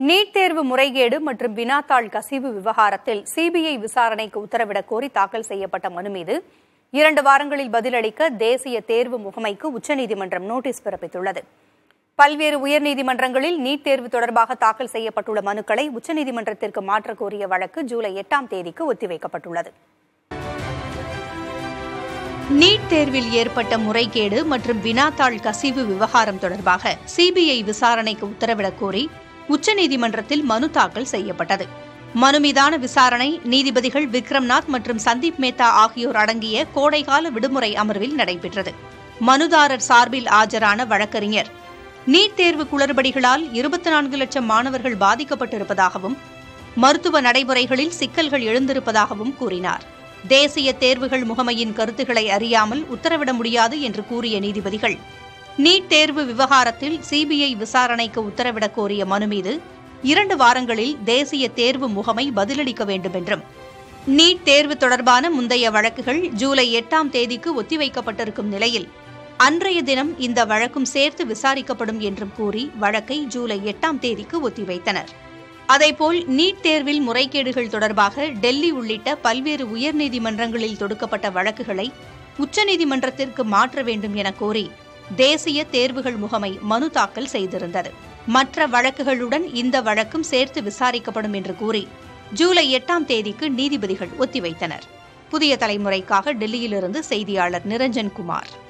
NEET தேர்வு முறைகேடு மற்றும் வினாத்தாள் கசிவு விவகாரத்தில் சிபிஐ விசாரணைக்கு உத்தரவிடக் கோரி தாக்கல் செய்யப்பட்ட மனு மீது இரண்டு வாரங்களில் பதிலளிக்க தேசிய தேர்வு முகமைக்கு உச்சநீதிமன்றம் நோட்டீஸ் பிறப்பித்துள்ளது பல்வேறு உயர்நீதிமன்றங்களில் நீட் தேர்வு தொடர்பாக தாக்கல் செய்யப்பட்டுள்ள மனுக்களை உச்சநீதிமன்றத்திற்கு மாற்றக் கோரிய வழக்கு ஜூலை எட்டாம் தேதிக்கு ஒத்திவைக்கப்பட்டுள்ளது நீட் தேர்வில் ஏற்பட்ட முறைகேடு மற்றும் வினாத்தாள் கசிவு விவகாரம் தொடர்பாக சிபிஐ விசாரணைக்கு உத்தரவிடக் கோரி உச்சநீதிமன்றத்தில் மனு தாக்கல் செய்யப்பட்டது மனு மீதான விசாரணை நீதிபதிகள் விக்ரம்நாத் மற்றும் சந்தீப் மேத்தா ஆகியோர் அடங்கிய கோடைகால விடுமுறை அமர்வில் நடைபெற்றது மனுதாரர் சார்பில் ஆஜரான வழக்கறிஞர் நீட் தேர்வு குளறுபடிகளால் இருபத்தி நான்கு லட்சம் மாணவர்கள் பாதிக்கப்பட்டிருப்பதாகவும் மருத்துவ நடைமுறைகளில் சிக்கல்கள் எழுந்திருப்பதாகவும் கூறினார் தேசிய தேர்வுகள் முகமையின் கருத்துக்களை அறியாமல் உத்தரவிட முடியாது என்று கூறிய நீதிபதிகள் நீட் தேர்வு விவகாரத்தில் சிபிஐ விசாரணைக்கு உத்தரவிடக் கோரிய மனு மீது இரண்டு வாரங்களில் தேசிய தேர்வு முகமை பதிலளிக்க வேண்டும் என்றும் நீட் தேர்வு தொடர்பான முந்தைய வழக்குகள் ஜூலை எட்டாம் தேதிக்கு ஒத்திவைக்கப்பட்டிருக்கும் நிலையில் அன்றைய தினம் இந்த வழக்கும் சேர்த்து விசாரிக்கப்படும் என்றும் கூறி வழக்கை ஜூலை எட்டாம் தேதிக்கு ஒத்திவைத்தனர் அதேபோல் நீட் தேர்வில் முறைகேடுகள் தொடர்பாக டெல்லி உள்ளிட்ட பல்வேறு உயர்நீதிமன்றங்களில் தொடுக்கப்பட்ட வழக்குகளை உச்சநீதிமன்றத்திற்கு மாற்ற வேண்டும் என கோரி தேசிய தேர்வுகள் முகமை மனு தாக்கல் செய்திருந்தது மற்ற வழக்குகளுடன் இந்த வழக்கும் சேர்த்து விசாரிக்கப்படும் என்று கூறி ஜூலை எட்டாம் தேதிக்கு நீதிபதிகள் ஒத்திவைத்தனர் புதிய தலைமுறைக்காக டெல்லியிலிருந்து செய்தியாளர் நிரஞ்சன் குமார்